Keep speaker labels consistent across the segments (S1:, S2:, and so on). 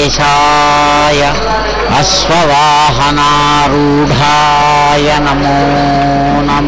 S1: వెంకటేశాయ అశ్వవాహనారూఢాయ నమో నమ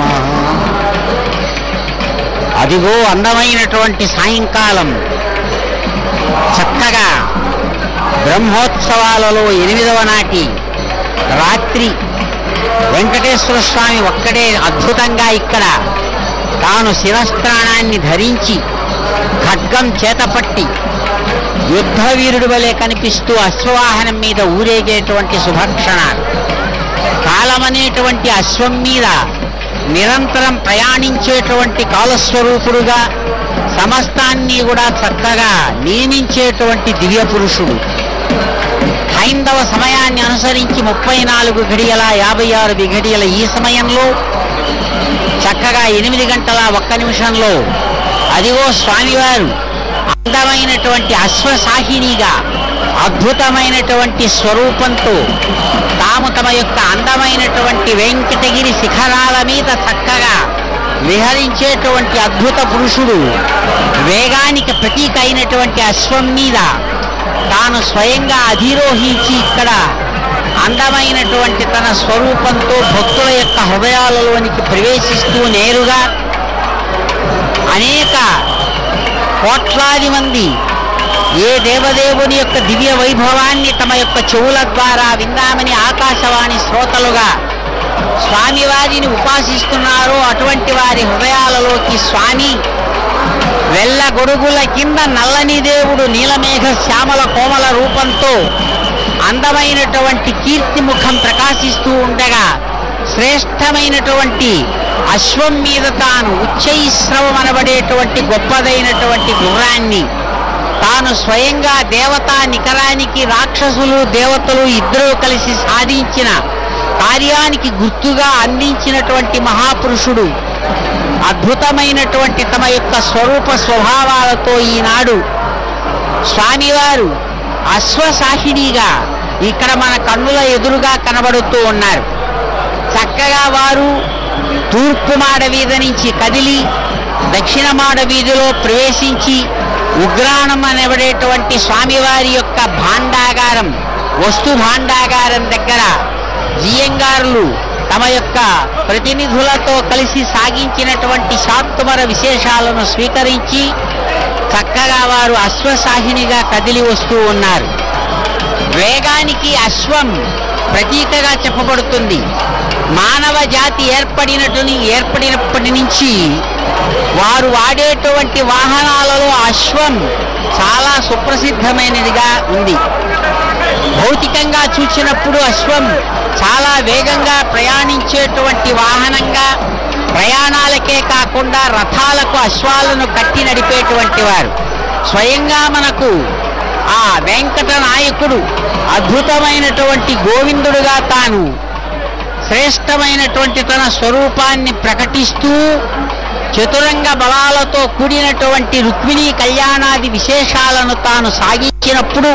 S1: అదిగో అందమైనటువంటి సాయంకాలం చక్కగా బ్రహ్మోత్సవాలలో ఎనిమిదవ నాటి రాత్రి వెంకటేశ్వర స్వామి ఒక్కడే అద్భుతంగా ఇక్కడ తాను శిరస్త్రాణాన్ని ధరించి ఖడ్గం చేతపట్టి యుద్ధ వీరుడి వలె కనిపిస్తూ అశ్వవాహనం మీద ఊరేగేటువంటి శుభక్షణాలు కాలమనేటువంటి అశ్వం మీద నిరంతరం ప్రయాణించేటువంటి కాలస్వరూపుడుగా సమస్తాన్ని కూడా చక్కగా నియమించేటువంటి దివ్య పురుషుడు హైందవ సమయాన్ని అనుసరించి ముప్పై నాలుగు గడియల యాభై ఆరు గడియల ఈ సమయంలో చక్కగా ఎనిమిది గంటల ఒక్క నిమిషంలో అదిగో స్వామివారు అందమైనటువంటి అశ్వసాహినిగా అద్భుతమైనటువంటి స్వరూపంతో తాము తమ యొక్క అందమైనటువంటి వెంకటగిరి శిఖరాల మీద చక్కగా విహరించేటువంటి అద్భుత పురుషుడు వేగానికి ప్రతీక అయినటువంటి అశ్వం మీద తాను స్వయంగా అధిరోహించి ఇక్కడ అందమైనటువంటి తన స్వరూపంతో భక్తుల యొక్క హృదయాలలోనికి ప్రవేశిస్తూ నేరుగా అనేక కోట్లాది మంది ఏ దేవదేవుని యొక్క దివ్య వైభవాన్ని తమ యొక్క చెవుల ద్వారా విందామని ఆకాశవాణి శ్రోతలుగా స్వామివారిని ఉపాసిస్తున్నారో అటువంటి వారి హృదయాలలోకి స్వామి వెల్ల గొడుగుల కింద నల్లని దేవుడు నీలమేఘ శ్యామల కోమల రూపంతో అందమైనటువంటి కీర్తి ముఖం ప్రకాశిస్తూ ఉండగా శ్రేష్టమైనటువంటి అశ్వం మీద తాను ఉచ్చైశ్రవం అనబడేటువంటి గొప్పదైనటువంటి గుర్రాన్ని తాను స్వయంగా దేవతా నికరానికి రాక్షసులు దేవతలు ఇద్దరూ కలిసి సాధించిన కార్యానికి గుర్తుగా అందించినటువంటి మహాపురుషుడు అద్భుతమైనటువంటి తమ యొక్క స్వరూప స్వభావాలతో ఈనాడు స్వామివారు అశ్వసాహినిగా ఇక్కడ మన కన్నుల ఎదురుగా కనబడుతూ ఉన్నారు చక్కగా వారు తూర్పు మాడ వీధి నుంచి కదిలి దక్షిణ మాడ వీధిలో ప్రవేశించి ఉగ్రాణం అనబడేటువంటి స్వామివారి యొక్క భాండాగారం వస్తు భాండాగారం దగ్గర జియంగారులు తమ యొక్క ప్రతినిధులతో కలిసి సాగించినటువంటి శాత్తుమర విశేషాలను స్వీకరించి చక్కగా వారు అశ్వసాహినిగా కదిలి వస్తూ ఉన్నారు వేగానికి అశ్వం ప్రతీకగా చెప్పబడుతుంది మానవ జాతి ఏర్పడినటుని ఏర్పడినప్పటి నుంచి వారు వాడేటువంటి వాహనాలలో అశ్వం చాలా సుప్రసిద్ధమైనదిగా ఉంది భౌతికంగా చూసినప్పుడు అశ్వం చాలా వేగంగా ప్రయాణించేటువంటి వాహనంగా ప్రయాణాలకే కాకుండా రథాలకు అశ్వాలను కట్టి నడిపేటువంటి వారు స్వయంగా మనకు ఆ వెంకట నాయకుడు అద్భుతమైనటువంటి గోవిందుడుగా తాను శ్రేష్టమైనటువంటి తన స్వరూపాన్ని ప్రకటిస్తూ చతురంగ బలాలతో కూడినటువంటి రుక్మిణీ కళ్యాణాది విశేషాలను తాను సాగించినప్పుడు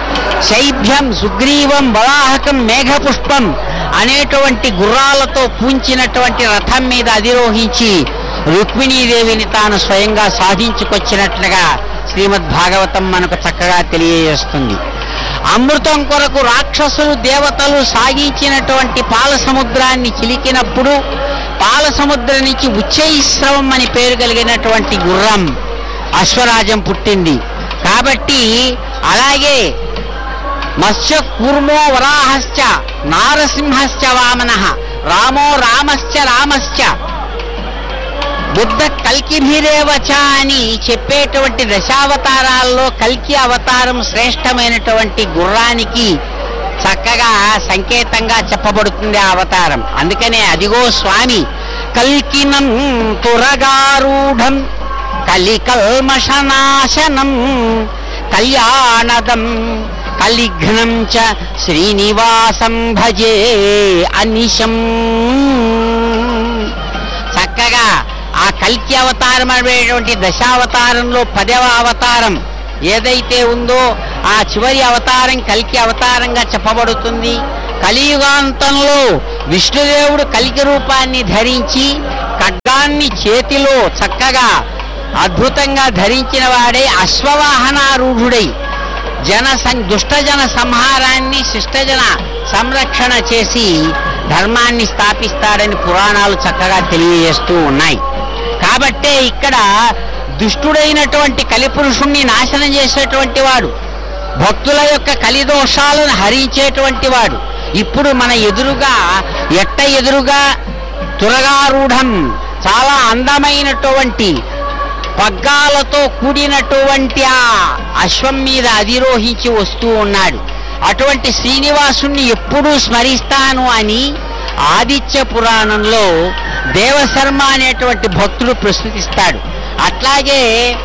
S1: శైభ్యం సుగ్రీవం బలాహకం మేఘపుష్పం అనేటువంటి గుర్రాలతో పూంచినటువంటి రథం మీద అధిరోహించి రుక్మిణీదేవిని తాను స్వయంగా సాధించుకొచ్చినట్లుగా శ్రీమద్ భాగవతం మనకు చక్కగా తెలియజేస్తుంది అమృతం కొరకు రాక్షసులు దేవతలు సాగించినటువంటి పాల సముద్రాన్ని చిలికినప్పుడు పాల సముద్రం నుంచి ఉచ్చైశ్రవం అని పేరు కలిగినటువంటి గుర్రం అశ్వరాజం పుట్టింది కాబట్టి అలాగే మత్స్య కూర్మో వరాహశ్చ నారసింహశ్చ వామన రామో రామశ్చ రామశ్చ బుద్ధ కల్కిభిరేవచ అని చెప్పేటువంటి దశావతారాల్లో కల్కి అవతారం శ్రేష్టమైనటువంటి గుర్రానికి చక్కగా సంకేతంగా చెప్పబడుతుంది ఆ అవతారం అందుకనే అదిగో స్వామి కల్కినం తురగారూఢం కలికల్మషనాశనం కళ్యాణదం కలిఘ్నం చ శ్రీనివాసం భజే అనిశం చక్కగా ఆ కల్కి అవతారం అనేటువంటి దశావతారంలో పదవ అవతారం ఏదైతే ఉందో ఆ చివరి అవతారం కల్కి అవతారంగా చెప్పబడుతుంది కలియుగాంతంలో విష్ణుదేవుడు కలికి రూపాన్ని ధరించి ఖడ్గాన్ని చేతిలో చక్కగా అద్భుతంగా ధరించిన వాడే అశ్వవాహనారూఢుడై జన సం- దుష్టజన సంహారాన్ని శిష్టజన సంరక్షణ చేసి ధర్మాన్ని స్థాపిస్తాడని పురాణాలు చక్కగా తెలియజేస్తూ ఉన్నాయి కాబట్టే ఇక్కడ దుష్టుడైనటువంటి కలిపురుషుణ్ణి నాశనం చేసేటువంటి వాడు భక్తుల యొక్క కలిదోషాలను హరించేటువంటి వాడు ఇప్పుడు మన ఎదురుగా ఎట్ట ఎదురుగా తురగారూఢం చాలా అందమైనటువంటి పగ్గాలతో కూడినటువంటి ఆ అశ్వం మీద అధిరోహించి వస్తూ ఉన్నాడు అటువంటి శ్రీనివాసుణ్ణి ఎప్పుడూ స్మరిస్తాను అని ఆదిత్య పురాణంలో దేవశర్మ అనేటువంటి భక్తుడు ప్రస్తుతిస్తాడు అట్లాగే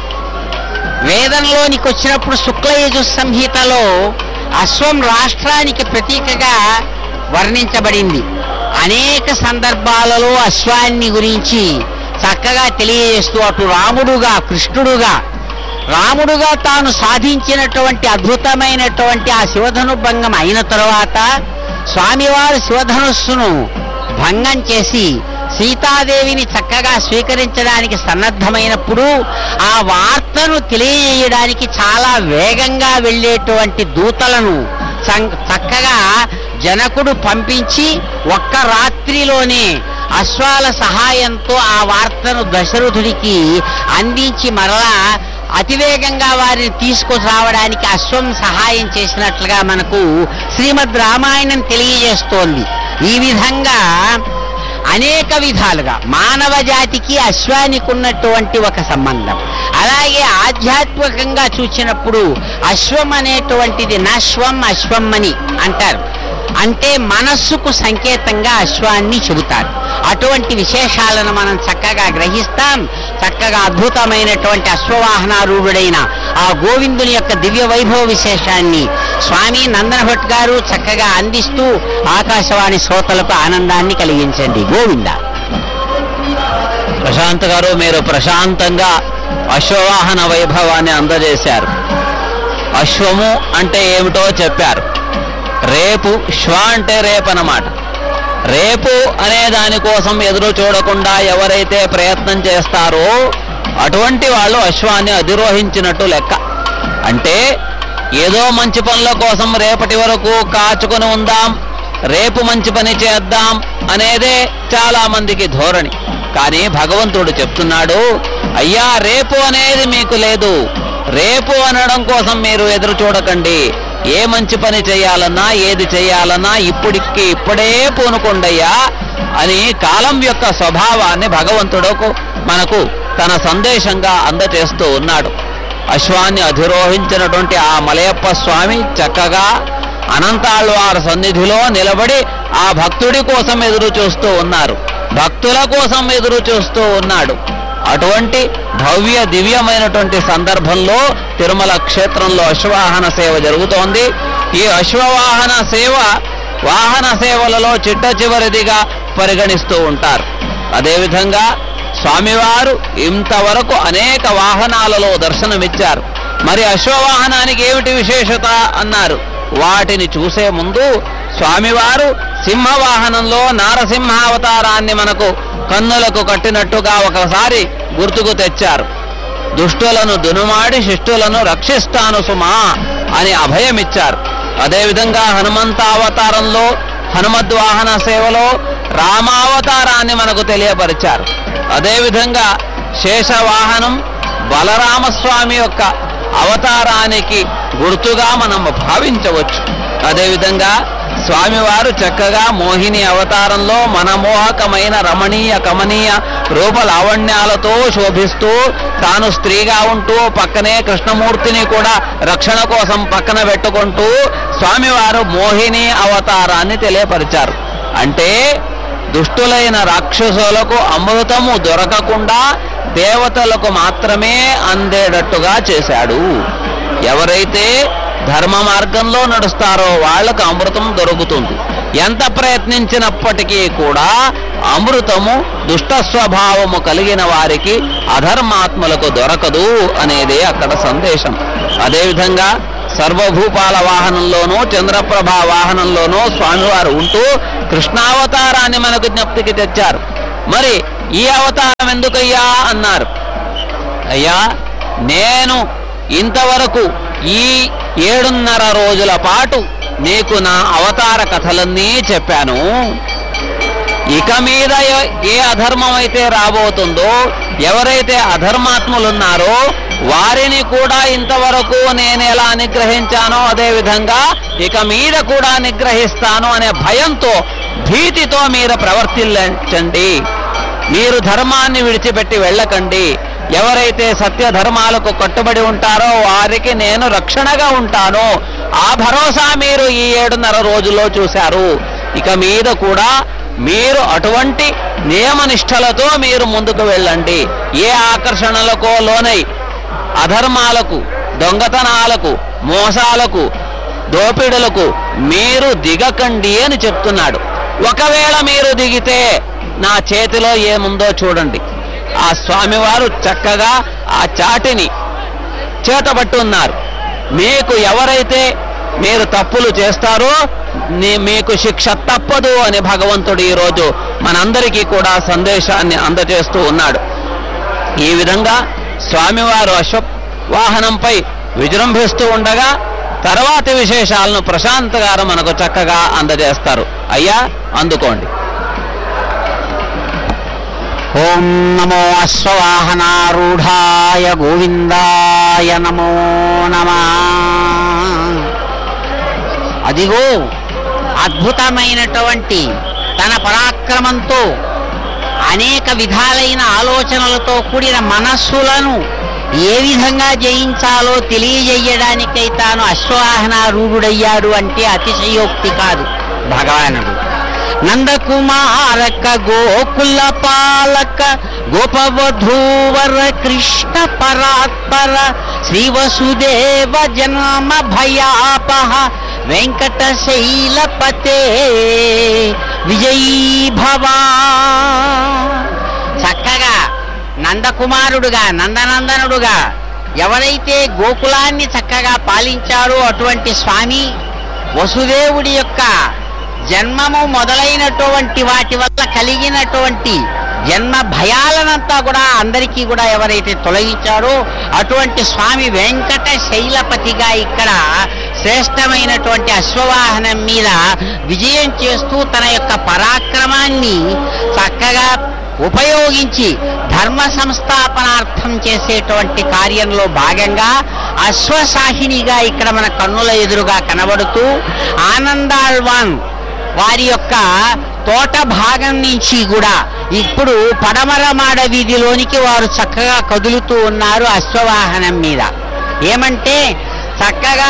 S1: వేదంలోనికి వచ్చినప్పుడు శుక్లయజు సంహితలో అశ్వం రాష్ట్రానికి ప్రతీకగా వర్ణించబడింది అనేక సందర్భాలలో అశ్వాన్ని గురించి చక్కగా తెలియజేస్తూ అటు రాముడుగా కృష్ణుడుగా రాముడుగా తాను సాధించినటువంటి అద్భుతమైనటువంటి ఆ శివధను భంగం అయిన తరువాత స్వామివారు శివధనుస్సును భంగం చేసి సీతాదేవిని చక్కగా స్వీకరించడానికి సన్నద్ధమైనప్పుడు ఆ వార్తను తెలియజేయడానికి చాలా వేగంగా వెళ్ళేటువంటి దూతలను సం- చక్కగా జనకుడు పంపించి ఒక్క రాత్రిలోనే అశ్వాల సహాయంతో ఆ వార్తను దశరథుడికి అందించి మరలా అతివేగంగా వారిని తీసుకురావడానికి అశ్వం సహాయం చేసినట్లుగా మనకు శ్రీమద్ రామాయణం తెలియజేస్తోంది ఈ విధంగా అనేక విధాలుగా మానవ జాతికి అశ్వానికి ఉన్నటువంటి ఒక సంబంధం అలాగే ఆధ్యాత్మికంగా చూసినప్పుడు అశ్వం అనేటువంటిది నశ్వం అశ్వం అని అంటారు అంటే మనస్సుకు సంకేతంగా అశ్వాన్ని చెబుతారు అటువంటి విశేషాలను మనం చక్కగా గ్రహిస్తాం చక్కగా అద్భుతమైనటువంటి అశ్వవాహనారూఢుడైన ఆ గోవిందుని యొక్క దివ్య వైభవ విశేషాన్ని స్వామి నందన భట్ గారు చక్కగా అందిస్తూ ఆకాశవాణి శ్రోతలకు ఆనందాన్ని కలిగించండి గోవింద
S2: ప్రశాంత్ గారు మీరు ప్రశాంతంగా అశ్వవాహన వైభవాన్ని అందజేశారు అశ్వము అంటే ఏమిటో చెప్పారు రేపు శ్వ అంటే రేపు అన్నమాట రేపు అనే దానికోసం ఎదురు చూడకుండా ఎవరైతే ప్రయత్నం చేస్తారో అటువంటి వాళ్ళు అశ్వాన్ని అధిరోహించినట్టు లెక్క అంటే ఏదో మంచి పనుల కోసం రేపటి వరకు కాచుకొని ఉందాం రేపు మంచి పని చేద్దాం అనేదే చాలా మందికి ధోరణి కానీ భగవంతుడు చెప్తున్నాడు అయ్యా రేపు అనేది మీకు లేదు రేపు అనడం కోసం మీరు ఎదురు చూడకండి ఏ మంచి పని చేయాలన్నా ఏది చేయాలన్నా ఇప్పటికి ఇప్పుడే పూనుకోండయ్యా అని కాలం యొక్క స్వభావాన్ని భగవంతుడు మనకు తన సందేశంగా అందచేస్తూ ఉన్నాడు అశ్వాన్ని అధిరోహించినటువంటి ఆ మలయప్ప స్వామి చక్కగా అనంతాళ్వారి సన్నిధిలో నిలబడి ఆ భక్తుడి కోసం ఎదురు చూస్తూ ఉన్నారు భక్తుల కోసం ఎదురు చూస్తూ ఉన్నాడు అటువంటి భవ్య దివ్యమైనటువంటి సందర్భంలో తిరుమల క్షేత్రంలో అశ్వవాహన సేవ జరుగుతోంది ఈ అశ్వవాహన సేవ వాహన సేవలలో చిట్ట చివరిదిగా పరిగణిస్తూ ఉంటారు అదేవిధంగా స్వామివారు ఇంతవరకు అనేక వాహనాలలో దర్శనమిచ్చారు మరి అశ్వవాహనానికి ఏమిటి విశేషత అన్నారు వాటిని చూసే ముందు స్వామివారు సింహవాహనంలో నారసింహావతారాన్ని మనకు కన్నులకు కట్టినట్టుగా ఒకసారి గుర్తుకు తెచ్చారు దుష్టులను దునుమాడి శిష్టులను రక్షిస్తాను సుమా అని అభయమిచ్చారు అదేవిధంగా హనుమంతావతారంలో హనుమద్వాహన సేవలో రామావతారాన్ని మనకు తెలియపరిచారు అదేవిధంగా శేషవాహనం బలరామస్వామి యొక్క అవతారానికి గుర్తుగా మనం భావించవచ్చు అదేవిధంగా స్వామివారు చక్కగా మోహిని అవతారంలో మనమోహకమైన రమణీయ కమనీయ రూప లావణ్యాలతో శోభిస్తూ తాను స్త్రీగా ఉంటూ పక్కనే కృష్ణమూర్తిని కూడా రక్షణ కోసం పక్కన పెట్టుకుంటూ స్వామివారు మోహిని అవతారాన్ని తెలియపరిచారు అంటే దుష్టులైన రాక్షసులకు అమృతము దొరకకుండా దేవతలకు మాత్రమే అందేటట్టుగా చేశాడు ఎవరైతే ధర్మ మార్గంలో నడుస్తారో వాళ్ళకు అమృతం దొరుకుతుంది ఎంత ప్రయత్నించినప్పటికీ కూడా అమృతము దుష్ట స్వభావము కలిగిన వారికి అధర్మాత్మలకు దొరకదు అనేదే అక్కడ సందేశం అదేవిధంగా సర్వభూపాల వాహనంలోనూ చంద్రప్రభ వాహనంలోనూ స్వామివారు ఉంటూ కృష్ణావతారాన్ని మనకు జ్ఞప్తికి తెచ్చారు మరి ఈ అవతారం ఎందుకయ్యా అన్నారు అయ్యా నేను ఇంతవరకు ఈ ఏడున్నర రోజుల పాటు నీకు నా అవతార కథలన్నీ చెప్పాను ఇక మీద ఎ- ఏ అధర్మం అయితే రాబోతుందో ఎవరైతే అధర్మాత్ములున్నారో వారిని కూడా ఇంతవరకు నేను ఎలా నిగ్రహించానో అదే విధంగా ఇక మీద కూడా నిగ్రహిస్తాను అనే భయంతో భీతితో మీరు ప్రవర్తించండి మీరు ధర్మాన్ని విడిచిపెట్టి వెళ్ళకండి ఎవరైతే సత్య ధర్మాలకు కట్టుబడి ఉంటారో వారికి నేను రక్షణగా ఉంటాను ఆ భరోసా మీరు ఈ ఏడున్నర రోజుల్లో చూశారు ఇక మీద కూడా మీరు అటువంటి నియమనిష్టలతో మీరు ముందుకు వెళ్ళండి ఏ ఆకర్షణలకో లోనై అధర్మాలకు దొంగతనాలకు మోసాలకు దోపిడులకు మీరు దిగకండి అని చెప్తున్నాడు ఒకవేళ మీరు దిగితే నా చేతిలో ఏముందో చూడండి ఆ స్వామివారు చక్కగా ఆ చాటిని చేతబట్టున్నారు మీకు ఎవరైతే మీరు తప్పులు చేస్తారో నీ- మీకు శిక్ష తప్పదు అని భగవంతుడు ఈరోజు మనందరికీ కూడా సందేశాన్ని అందజేస్తూ ఉన్నాడు ఈ విధంగా స్వామివారు అశ్వ వాహనంపై విజృంభిస్తూ ఉండగా తర్వాతి విశేషాలను ప్రశాంత్ గారు మనకు చక్కగా అందజేస్తారు అయ్యా అందుకోండి
S1: ఓం నమో అశ్వవాహనారూఢాయ గోవిందాయ నమో నమ అదిగో అద్భుతమైనటువంటి తన పరాక్రమంతో అనేక విధాలైన ఆలోచనలతో కూడిన మనస్సులను ఏ విధంగా జయించాలో తెలియజేయడానికై తాను అశ్వవాహనారూఢుడయ్యాడు అంటే అతిశయోక్తి కాదు భగవానుడు నందకుమారక గోకుల పాలక గోపవధూవర కృష్ణ పరాత్పర శ్రీ వసుదేవ జన్మ భయాపహ వెంకటశైలపతే విజయీ భవా చక్కగా నందకుమారుడుగా నందనందనుడుగా ఎవరైతే గోకులాన్ని చక్కగా పాలించారో అటువంటి స్వామి వసుదేవుడి యొక్క జన్మము మొదలైనటువంటి వాటి వల్ల కలిగినటువంటి జన్మ భయాలనంతా కూడా అందరికీ కూడా ఎవరైతే తొలగించారో అటువంటి స్వామి వెంకట శైలపతిగా ఇక్కడ శ్రేష్టమైనటువంటి అశ్వవాహనం మీద విజయం చేస్తూ తన యొక్క పరాక్రమాన్ని చక్కగా ఉపయోగించి ధర్మ సంస్థాపనార్థం చేసేటువంటి కార్యంలో భాగంగా అశ్వసాహినిగా ఇక్కడ మన కన్నుల ఎదురుగా కనబడుతూ ఆనందాళ్వాన్ వారి యొక్క తోట భాగం నుంచి కూడా ఇప్పుడు పడమర మాడ వీధిలోనికి వారు చక్కగా కదులుతూ ఉన్నారు అశ్వవాహనం మీద ఏమంటే చక్కగా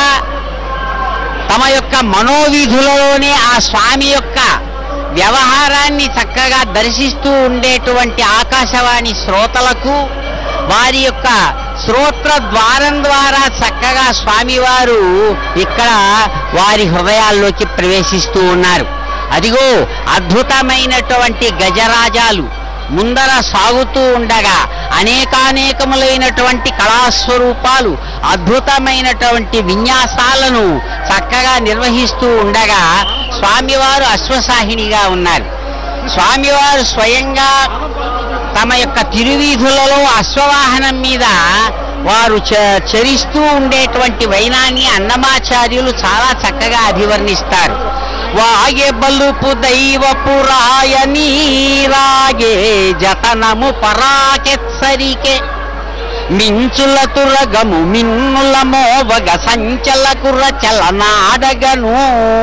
S1: తమ యొక్క మనోవిధులలోనే ఆ స్వామి యొక్క వ్యవహారాన్ని చక్కగా దర్శిస్తూ ఉండేటువంటి ఆకాశవాణి శ్రోతలకు వారి యొక్క శ్రోత్ర ద్వారం ద్వారా చక్కగా స్వామివారు ఇక్కడ వారి హృదయాల్లోకి ప్రవేశిస్తూ ఉన్నారు అదిగో అద్భుతమైనటువంటి గజరాజాలు ముందర సాగుతూ ఉండగా అనేకానేకములైనటువంటి కళాస్వరూపాలు అద్భుతమైనటువంటి విన్యాసాలను చక్కగా నిర్వహిస్తూ ఉండగా స్వామివారు అశ్వసాహినిగా ఉన్నారు స్వామివారు స్వయంగా తమ యొక్క తిరువీధులలో అశ్వవాహనం మీద వారు చ- చరిస్తూ ఉండేటువంటి వైనాన్ని అన్నమాచార్యులు చాలా చక్కగా అభివర్ణిస్తారు వాగే బలుపు దైవపు రాయని రాగే జతనము పరాకెత్సరికే మించుల తురగము మిన్నుల మోవగ సంచల కుర్ర చలనాడగను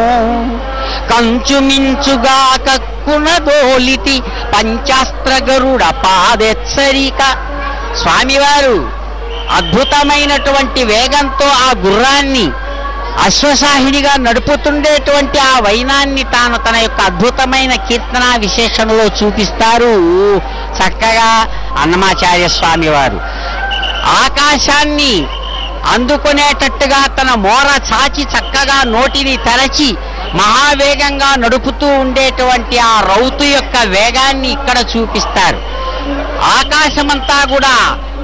S1: కంచు మించుగా కక్కునదోలితి పంచాస్త్ర గరుడ పాదెచ్చరిక స్వామివారు అద్భుతమైనటువంటి వేగంతో ఆ గుర్రాన్ని అశ్వసాహినిగా నడుపుతుండేటువంటి ఆ వైనాన్ని తాను తన యొక్క అద్భుతమైన కీర్తన విశేషణలో చూపిస్తారు చక్కగా అన్నమాచార్య స్వామి వారు ఆకాశాన్ని అందుకునేటట్టుగా తన మోర చాచి చక్కగా నోటిని తెరచి మహావేగంగా నడుపుతూ ఉండేటువంటి ఆ రౌతు యొక్క వేగాన్ని ఇక్కడ చూపిస్తారు ఆకాశమంతా కూడా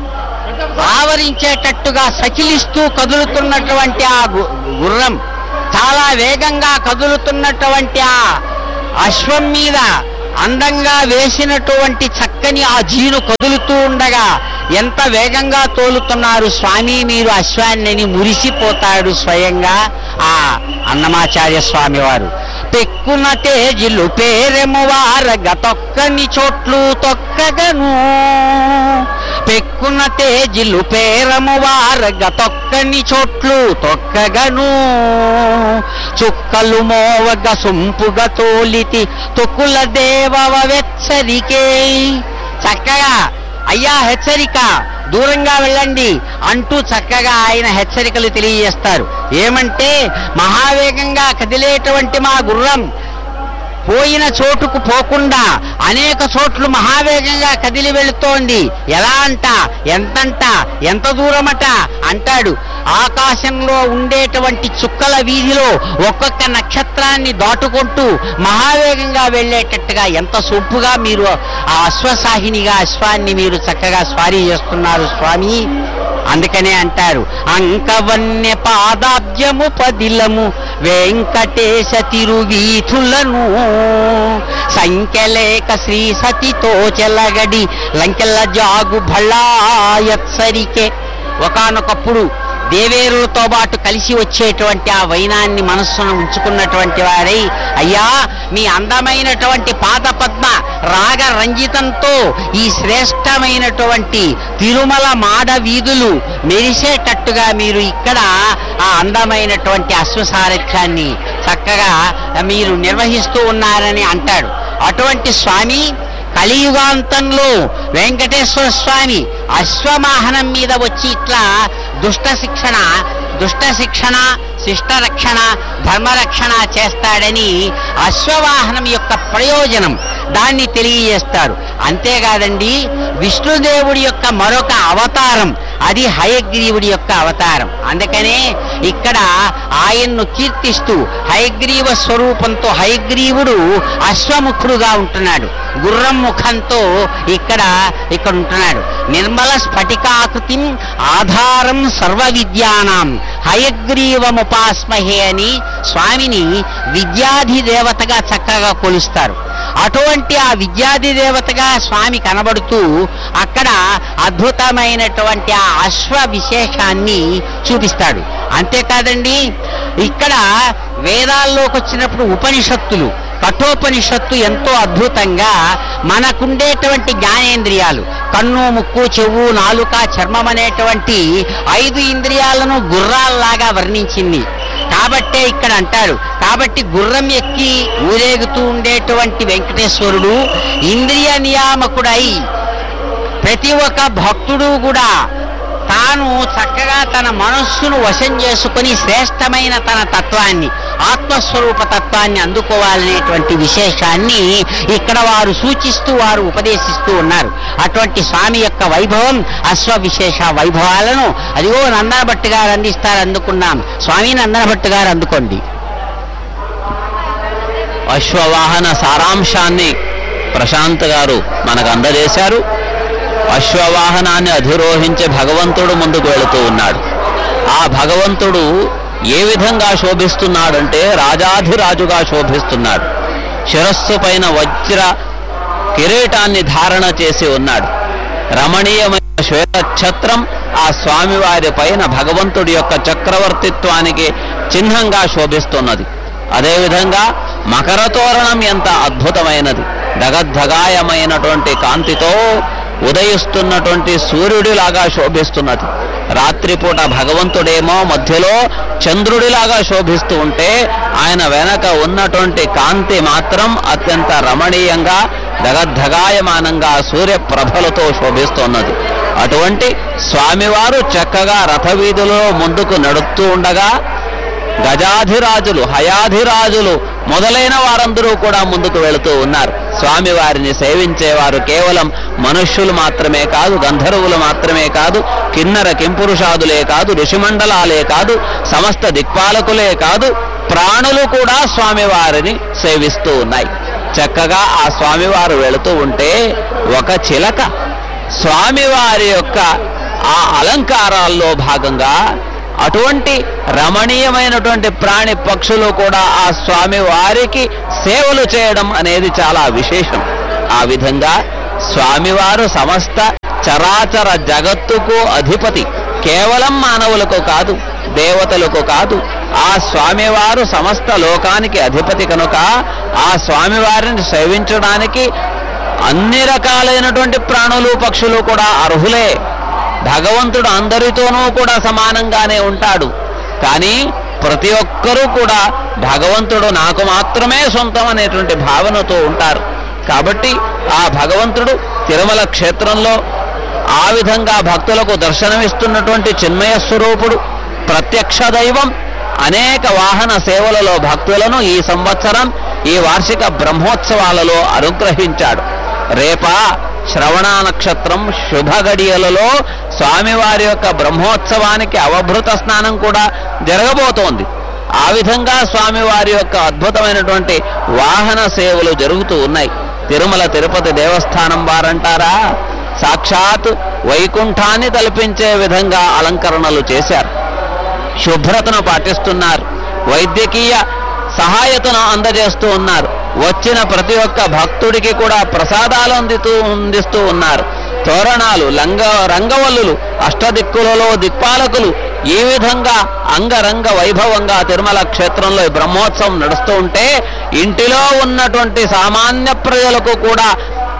S1: ఆవరించేటట్టుగా సకిలిస్తూ కదులుతున్నటువంటి ఆ గు- గుర్రం చాలా వేగంగా కదులుతున్నటువంటి ఆ అశ్వం మీద అందంగా వేసినటువంటి చక్కని ఆ జీను కదులుతూ ఉండగా ఎంత వేగంగా తోలుతున్నారు స్వామి మీరు అశ్వాన్ని మురిసిపోతాడు స్వయంగా ఆ అన్నమాచార్య స్వామి వారు పెక్కున తేజిలు పేరెము వారగ తొక్కని చోట్లు తొక్కగను పెక్కున తేజిలు పేరము వారగ తొక్కని చోట్లు తొక్కగను చుక్కలు మోవగ సొంపుగ తోలితి తొక్కుల దేవవ వెచ్చరికే చక్కగా అయ్యా హెచ్చరిక దూరంగా వెళ్ళండి అంటూ చక్కగా ఆయన హెచ్చరికలు తెలియజేస్తారు ఏమంటే మహావేగంగా కదిలేటువంటి మా గుర్రం పోయిన చోటుకు పోకుండా అనేక చోట్లు మహావేగంగా కదిలి వెళుతోంది ఎలా అంట ఎంతంట ఎంత దూరమట అంటాడు ఆకాశంలో ఉండేటువంటి చుక్కల వీధిలో ఒక్కొక్క నక్షత్రాన్ని దాటుకుంటూ మహావేగంగా వెళ్ళేటట్టుగా ఎంత సొప్పుగా మీరు ఆ అశ్వసాహినిగా అశ్వాన్ని మీరు చక్కగా స్వారీ చేస్తున్నారు స్వామి అందుకనే అంటారు అంకవన్య పాదాబ్జము పదిలము వెంకటేశ తిరువీధులను సంఖ్యలేక శ్రీ సతితో చెలగడి లంకెల జాగు భళాయత్సరికే ఒకానొకప్పుడు దేవేరులతో పాటు కలిసి వచ్చేటువంటి ఆ వైనాన్ని మనస్సును ఉంచుకున్నటువంటి వారై అయ్యా మీ అందమైనటువంటి పాదపద్మ రాగ రంజితంతో ఈ శ్రేష్టమైనటువంటి తిరుమల మాడ వీధులు మెరిసేటట్టుగా మీరు ఇక్కడ ఆ అందమైనటువంటి అశ్వసారథ్యాన్ని చక్కగా మీరు నిర్వహిస్తూ ఉన్నారని అంటాడు అటువంటి స్వామి కలియుగాంతంలో వెంకటేశ్వర స్వామి అశ్వవాహనం మీద వచ్చి ఇట్లా దుష్ట శిక్షణ దుష్ట శిక్షణ శిష్ట రక్షణ ధర్మరక్షణ చేస్తాడని అశ్వవాహనం యొక్క ప్రయోజనం దాన్ని తెలియజేస్తారు అంతేకాదండి విష్ణుదేవుడి యొక్క మరొక అవతారం అది హయగ్రీవుడి యొక్క అవతారం అందుకనే ఇక్కడ ఆయన్ను కీర్తిస్తూ హయగ్రీవ స్వరూపంతో హయగ్రీవుడు అశ్వముఖుడుగా ఉంటున్నాడు గుర్రం ముఖంతో ఇక్కడ ఇక్కడ ఉంటున్నాడు నిర్మల స్ఫటికాకృతిం ఆధారం సర్వ విద్యానాం హయగ్రీవముపాస్మహే అని స్వామిని విద్యాధి దేవతగా చక్కగా కొలుస్తారు అటువంటి ఆ విద్యాధి దేవతగా స్వామి కనబడుతూ అక్కడ అద్భుతమైనటువంటి ఆ అశ్వ విశేషాన్ని చూపిస్తాడు అంతేకాదండి ఇక్కడ వేదాల్లోకి వచ్చినప్పుడు ఉపనిషత్తులు కఠోపనిషత్తు ఎంతో అద్భుతంగా మనకుండేటువంటి జ్ఞానేంద్రియాలు కన్ను ముక్కు చెవు నాలుక చర్మం అనేటువంటి ఐదు ఇంద్రియాలను గుర్రాల్లాగా వర్ణించింది కాబట్టే ఇక్కడ అంటారు కాబట్టి గుర్రం ఎక్కి ఊరేగుతూ ఉండేటువంటి వెంకటేశ్వరుడు ఇంద్రియ నియామకుడై ప్రతి ఒక్క భక్తుడు కూడా తాను చక్కగా తన మనస్సును వశం చేసుకుని శ్రేష్టమైన తన తత్వాన్ని ఆత్మస్వరూప తత్వాన్ని అందుకోవాలనేటువంటి విశేషాన్ని ఇక్కడ వారు సూచిస్తూ వారు ఉపదేశిస్తూ ఉన్నారు అటువంటి స్వామి యొక్క వైభవం అశ్వ విశేష వైభవాలను అదిగో నందనభట్టు గారు అందిస్తారు అందుకున్నాం స్వామి నందనభట్టు గారు అందుకోండి
S2: అశ్వవాహన సారాంశాన్ని ప్రశాంత్ గారు మనకు అందజేశారు అశ్వవాహనాన్ని అధిరోహించే భగవంతుడు ముందుకు వెళుతూ ఉన్నాడు ఆ భగవంతుడు ఏ విధంగా శోభిస్తున్నాడంటే రాజాధిరాజుగా శోభిస్తున్నాడు శిరస్సు పైన వజ్ర కిరీటాన్ని ధారణ చేసి ఉన్నాడు రమణీయమైన శ్వేత ఛత్రం ఆ స్వామివారి పైన భగవంతుడి యొక్క చక్రవర్తిత్వానికి చిహ్నంగా శోభిస్తున్నది అదేవిధంగా మకర తోరణం ఎంత అద్భుతమైనది దగద్ధగాయమైనటువంటి కాంతితో ఉదయిస్తున్నటువంటి సూర్యుడిలాగా శోభిస్తున్నది రాత్రిపూట భగవంతుడేమో మధ్యలో చంద్రుడిలాగా శోభిస్తూ ఉంటే ఆయన వెనక ఉన్నటువంటి కాంతి మాత్రం అత్యంత రమణీయంగా దగద్ధగాయమానంగా సూర్యప్రభలతో శోభిస్తున్నది అటువంటి స్వామివారు చక్కగా రథవీధులలో ముందుకు నడుస్తూ ఉండగా గజాధిరాజులు హయాధిరాజులు మొదలైన వారందరూ కూడా ముందుకు వెళుతూ ఉన్నారు స్వామివారిని సేవించేవారు కేవలం మనుష్యులు మాత్రమే కాదు గంధర్వులు మాత్రమే కాదు కిన్నర కింపురుషాదులే కాదు ఋషిమండలాలే కాదు సమస్త దిక్పాలకులే కాదు ప్రాణులు కూడా స్వామివారిని సేవిస్తూ ఉన్నాయి చక్కగా ఆ స్వామివారు వెళుతూ ఉంటే ఒక చిలక స్వామివారి యొక్క ఆ అలంకారాల్లో భాగంగా అటువంటి రమణీయమైనటువంటి ప్రాణి పక్షులు కూడా ఆ స్వామి వారికి సేవలు చేయడం అనేది చాలా విశేషం ఆ విధంగా స్వామివారు సమస్త చరాచర జగత్తుకు అధిపతి కేవలం మానవులకు కాదు దేవతలకు కాదు ఆ స్వామివారు సమస్త లోకానికి అధిపతి కనుక ఆ స్వామివారిని సేవించడానికి అన్ని రకాలైనటువంటి ప్రాణులు పక్షులు కూడా అర్హులే భగవంతుడు అందరితోనూ కూడా సమానంగానే ఉంటాడు కానీ ప్రతి ఒక్కరూ కూడా భగవంతుడు నాకు మాత్రమే సొంతం అనేటువంటి భావనతో ఉంటారు కాబట్టి ఆ భగవంతుడు తిరుమల క్షేత్రంలో ఆ విధంగా భక్తులకు దర్శనమిస్తున్నటువంటి చిన్మయ స్వరూపుడు ప్రత్యక్ష దైవం అనేక వాహన సేవలలో భక్తులను ఈ సంవత్సరం ఈ వార్షిక బ్రహ్మోత్సవాలలో అనుగ్రహించాడు రేపా శ్రవణ నక్షత్రం శుభ గడియలలో స్వామివారి యొక్క బ్రహ్మోత్సవానికి అవభృత స్నానం కూడా జరగబోతోంది ఆ విధంగా స్వామివారి యొక్క అద్భుతమైనటువంటి వాహన సేవలు జరుగుతూ ఉన్నాయి తిరుమల తిరుపతి దేవస్థానం వారంటారా సాక్షాత్ వైకుంఠాన్ని తలపించే విధంగా అలంకరణలు చేశారు శుభ్రతను పాటిస్తున్నారు వైద్యకీయ సహాయతను అందజేస్తూ ఉన్నారు వచ్చిన ప్రతి ఒక్క భక్తుడికి కూడా ప్రసాదాలు అందితూ అందిస్తూ ఉన్నారు తోరణాలు లంగ రంగవల్లులు అష్టదిక్కులలో దిక్పాలకులు ఈ విధంగా అంగరంగ వైభవంగా తిరుమల క్షేత్రంలో ఈ బ్రహ్మోత్సవం నడుస్తూ ఉంటే ఇంటిలో ఉన్నటువంటి సామాన్య ప్రజలకు కూడా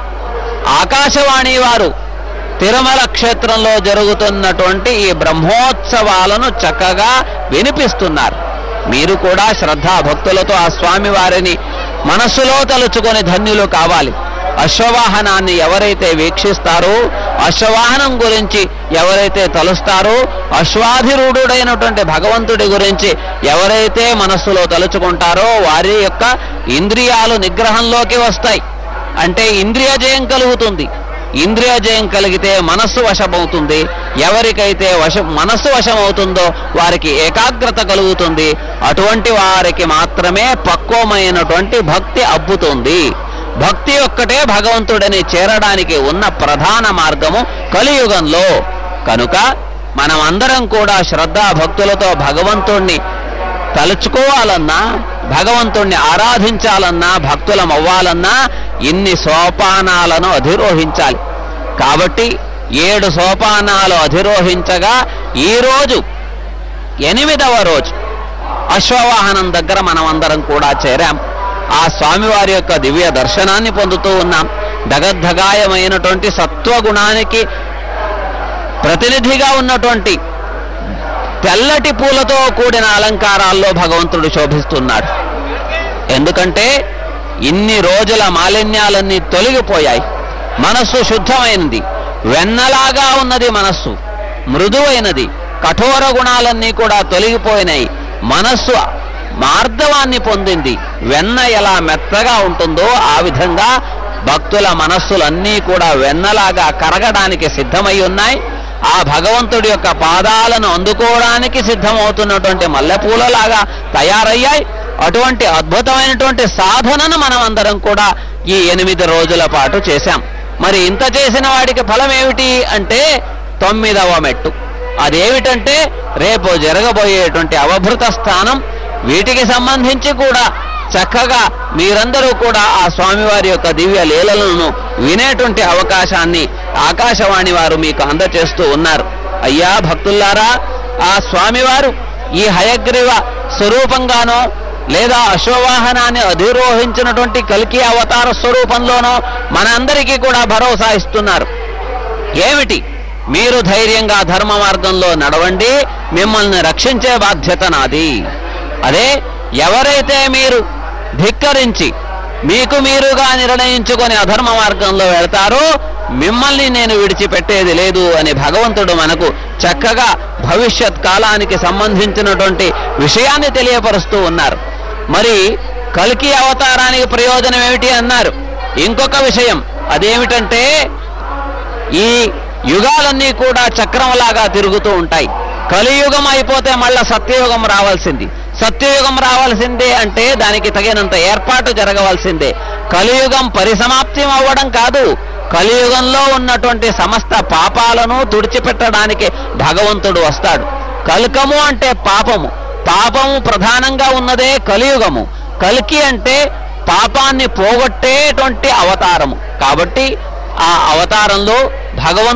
S2: ఆకాశవాణి వారు తిరుమల క్షేత్రంలో జరుగుతున్నటువంటి ఈ బ్రహ్మోత్సవాలను చక్కగా వినిపిస్తున్నారు మీరు కూడా శ్రద్ధా భక్తులతో ఆ స్వామి వారిని మనస్సులో తలుచుకొని ధన్యులు కావాలి అశ్వవాహనాన్ని ఎవరైతే వీక్షిస్తారో అశ్వవాహనం గురించి ఎవరైతే తలుస్తారో అశ్వాధిరూఢుడైనటువంటి భగవంతుడి గురించి ఎవరైతే మనస్సులో తలుచుకుంటారో వారి యొక్క ఇంద్రియాలు నిగ్రహంలోకి వస్తాయి అంటే ఇంద్రియ జయం కలుగుతుంది ఇంద్రియ జయం కలిగితే మనస్సు వశమవుతుంది ఎవరికైతే వశ మనస్సు వశమవుతుందో వారికి ఏకాగ్రత కలుగుతుంది అటువంటి వారికి మాత్రమే పక్వమైనటువంటి భక్తి అబ్బుతుంది భక్తి ఒక్కటే భగవంతుడిని చేరడానికి ఉన్న ప్రధాన మార్గము కలియుగంలో కనుక మనం అందరం కూడా శ్రద్ధా భక్తులతో భగవంతుణ్ణి తలుచుకోవాలన్నా భగవంతుణ్ణి ఆరాధించాలన్నా భక్తులం అవ్వాలన్నా ఇన్ని సోపానాలను అధిరోహించాలి కాబట్టి ఏడు సోపానాలు అధిరోహించగా ఈరోజు ఎనిమిదవ రోజు అశ్వవాహనం దగ్గర మనం అందరం కూడా చేరాం ఆ స్వామివారి యొక్క దివ్య దర్శనాన్ని పొందుతూ ఉన్నాం దగద్ధగాయమైనటువంటి సత్వగుణానికి ప్రతినిధిగా ఉన్నటువంటి తెల్లటి పూలతో కూడిన అలంకారాల్లో భగవంతుడు శోభిస్తున్నాడు ఎందుకంటే ఇన్ని రోజుల మాలిన్యాలన్నీ తొలగిపోయాయి మనస్సు శుద్ధమైనది వెన్నలాగా ఉన్నది మనస్సు మృదువైనది కఠోర గుణాలన్నీ కూడా తొలగిపోయినాయి మనస్సు మార్ధవాన్ని పొందింది వెన్న ఎలా మెత్తగా ఉంటుందో ఆ విధంగా భక్తుల మనస్సులన్నీ కూడా వెన్నలాగా కరగడానికి సిద్ధమై ఉన్నాయి ఆ భగవంతుడి యొక్క పాదాలను అందుకోవడానికి సిద్ధమవుతున్నటువంటి మల్లెపూలలాగా తయారయ్యాయి అటువంటి అద్భుతమైనటువంటి సాధనను మనం అందరం కూడా ఈ ఎనిమిది రోజుల పాటు చేశాం మరి ఇంత చేసిన వాడికి ఫలం ఏమిటి అంటే తొమ్మిదవ మెట్టు అదేమిటంటే రేపు జరగబోయేటువంటి అవభృత స్థానం వీటికి సంబంధించి కూడా చక్కగా మీరందరూ కూడా ఆ స్వామివారి యొక్క దివ్య లీలలను వినేటువంటి అవకాశాన్ని ఆకాశవాణి వారు మీకు అందచేస్తూ ఉన్నారు అయ్యా భక్తుల్లారా ఆ స్వామివారు ఈ హయగ్రీవ స్వరూపంగానో లేదా అశ్వవాహనాన్ని అధిరోహించినటువంటి కల్కి అవతార స్వరూపంలోనో మనందరికీ కూడా భరోసా ఇస్తున్నారు ఏమిటి మీరు ధైర్యంగా ధర్మ మార్గంలో నడవండి మిమ్మల్ని రక్షించే బాధ్యత నాది అదే ఎవరైతే మీరు ధిక్కరించి మీకు మీరుగా నిర్ణయించుకొని అధర్మ మార్గంలో వెళ్తారో మిమ్మల్ని నేను విడిచిపెట్టేది లేదు అని భగవంతుడు మనకు చక్కగా భవిష్యత్ కాలానికి సంబంధించినటువంటి విషయాన్ని తెలియపరుస్తూ ఉన్నారు మరి కల్కి అవతారానికి ప్రయోజనం ఏమిటి అన్నారు ఇంకొక విషయం అదేమిటంటే ఈ యుగాలన్నీ కూడా చక్రంలాగా తిరుగుతూ ఉంటాయి కలియుగం అయిపోతే మళ్ళా సత్యయుగం రావాల్సింది సత్యయుగం రావాల్సిందే అంటే దానికి తగినంత ఏర్పాటు జరగవలసిందే కలియుగం పరిసమాప్తి అవ్వడం కాదు కలియుగంలో ఉన్నటువంటి సమస్త పాపాలను తుడిచిపెట్టడానికి భగవంతుడు వస్తాడు కల్కము అంటే పాపము పాపము ప్రధానంగా ఉన్నదే కలియుగము కల్కి అంటే పాపాన్ని పోగొట్టేటువంటి అవతారము కాబట్టి ఆ అవతారంలో భగవంతుడు